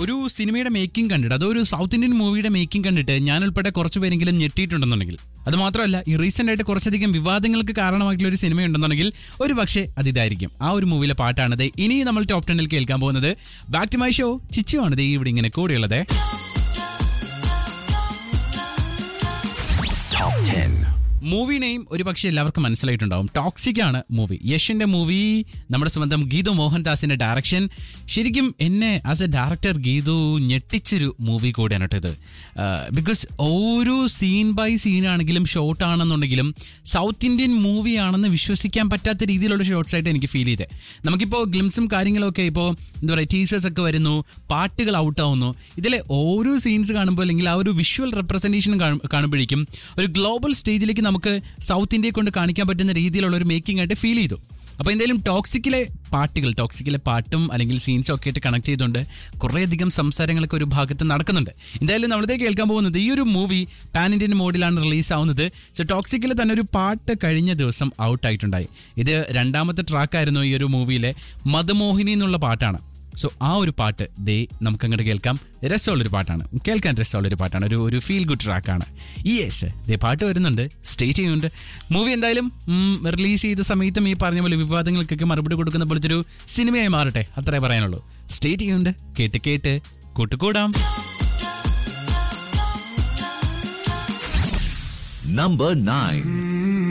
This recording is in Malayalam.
ഒരു സിനിമയുടെ മേക്കിംഗ് കണ്ടിട്ട് അതൊരു സൗത്ത് ഇന്ത്യൻ മൂവിയുടെ മേക്കിംഗ് കണ്ടിട്ട് ഞാൻ ഉൾപ്പെടെ കുറച്ച് പേരെങ്കിലും ഞെട്ടിയിട്ടുണ്ടെന്നുണ്ടെങ്കിൽ അത് മാത്രമല്ല ഈ റീസെന്റ് ആയിട്ട് കുറച്ചധികം വിവാദങ്ങൾക്ക് കാരണമായിട്ടുള്ള ഒരു സിനിമ ഉണ്ടെന്നുണ്ടെങ്കിൽ ഒരു പക്ഷേ അത് ഇതായിരിക്കും ആ ഒരു മൂവിയിലെ പാട്ടാണിത് ഇനി നമ്മൾ ടോപ്പ് ടെന്നിൽ കേൾക്കാൻ പോകുന്നത് ബാക്ക് ടു മൈ ഷോ ചിച്ചുവാണിത് ഈ ഇവിടെ ഇങ്ങനെ കൂടെയുള്ളത് മൂവി നെയിം ഒരു പക്ഷേ എല്ലാവർക്കും മനസ്സിലായിട്ടുണ്ടാവും ടോക്സിക് ആണ് മൂവി യഷിന്റെ മൂവി നമ്മുടെ സ്വന്തം ഗീതു മോഹൻദാസിന്റെ ഡയറക്ഷൻ ശരിക്കും എന്നെ ആസ് എ ഡയറക്ടർ ഗീതു ഞെട്ടിച്ചൊരു മൂവി കൂടിയാണ് കേട്ടോ ഇത് ബിക്കോസ് ഓരോ സീൻ ബൈ സീൻ ആണെങ്കിലും ഷോട്ട് ആണെന്നുണ്ടെങ്കിലും സൗത്ത് ഇന്ത്യൻ മൂവി ആണെന്ന് വിശ്വസിക്കാൻ പറ്റാത്ത രീതിയിലുള്ള ഷോട്ട്സ് ആയിട്ട് എനിക്ക് ഫീൽ ചെയ്തത് നമുക്കിപ്പോൾ ഗ്ലിംസും കാര്യങ്ങളൊക്കെ ഇപ്പോൾ എന്താ പറയുക ടീസേഴ്സ് ഒക്കെ വരുന്നു പാട്ടുകൾ ഔട്ട് ആവുന്നു ഇതിലെ ഓരോ സീൻസ് കാണുമ്പോൾ അല്ലെങ്കിൽ ആ ഒരു വിഷ്വൽ റെപ്രസെൻറ്റേഷൻ കാണുമ്പോഴേക്കും ഒരു ഗ്ലോബൽ സ്റ്റേജിലേക്ക് നമുക്ക് സൗത്ത് ഇന്ത്യയെ കൊണ്ട് കാണിക്കാൻ പറ്റുന്ന രീതിയിലുള്ള ഒരു മേക്കിംഗ് ആയിട്ട് ഫീൽ ചെയ്തു അപ്പോൾ എന്തായാലും ടോക്സിക്കിലെ പാട്ടുകൾ ടോക്സിക്കിലെ പാട്ടും അല്ലെങ്കിൽ സീൻസും ഒക്കെ ആയിട്ട് കണക്ട് ചെയ്തുകൊണ്ട് കുറേയധികം സംസാരങ്ങളൊക്കെ ഒരു ഭാഗത്ത് നടക്കുന്നുണ്ട് എന്തായാലും നമ്മളിതേ കേൾക്കാൻ പോകുന്നത് ഈ ഒരു മൂവി പാൻ ഇന്ത്യൻ മോഡിലാണ് റിലീസ് ആവുന്നത് സോ ടോക്സിക്കിൽ തന്നെ ഒരു പാട്ട് കഴിഞ്ഞ ദിവസം ഔട്ട് ആയിട്ടുണ്ടായി ഇത് രണ്ടാമത്തെ ട്രാക്കായിരുന്നു ഈ ഒരു മൂവിയിലെ മധുമോഹിനി എന്നുള്ള പാട്ടാണ് സോ ആ ഒരു പാട്ട് ദേ നമുക്ക് അങ്ങോട്ട് കേൾക്കാം രസമുള്ളൊരു പാട്ടാണ് കേൾക്കാൻ രസമുള്ളൊരു പാട്ടാണ് ഒരു ഒരു ഫീൽ ഗുഡ് ട്രാക്കാണ് യെസ് ദേ പാട്ട് വരുന്നുണ്ട് സ്റ്റേ ചെയ്യുന്നുണ്ട് മൂവി എന്തായാലും റിലീസ് ചെയ്ത സമയത്തും ഈ പറഞ്ഞ പോലെ വിവാദങ്ങൾക്കൊക്കെ മറുപടി കൊടുക്കുന്ന പോലത്തെ ഒരു സിനിമയായി മാറട്ടെ അത്രേ പറയാനുള്ളൂ സ്റ്റേ ചെയ്യുന്നുണ്ട് കേട്ട് കേട്ട് കൂട്ടുകൂടാം Number 9.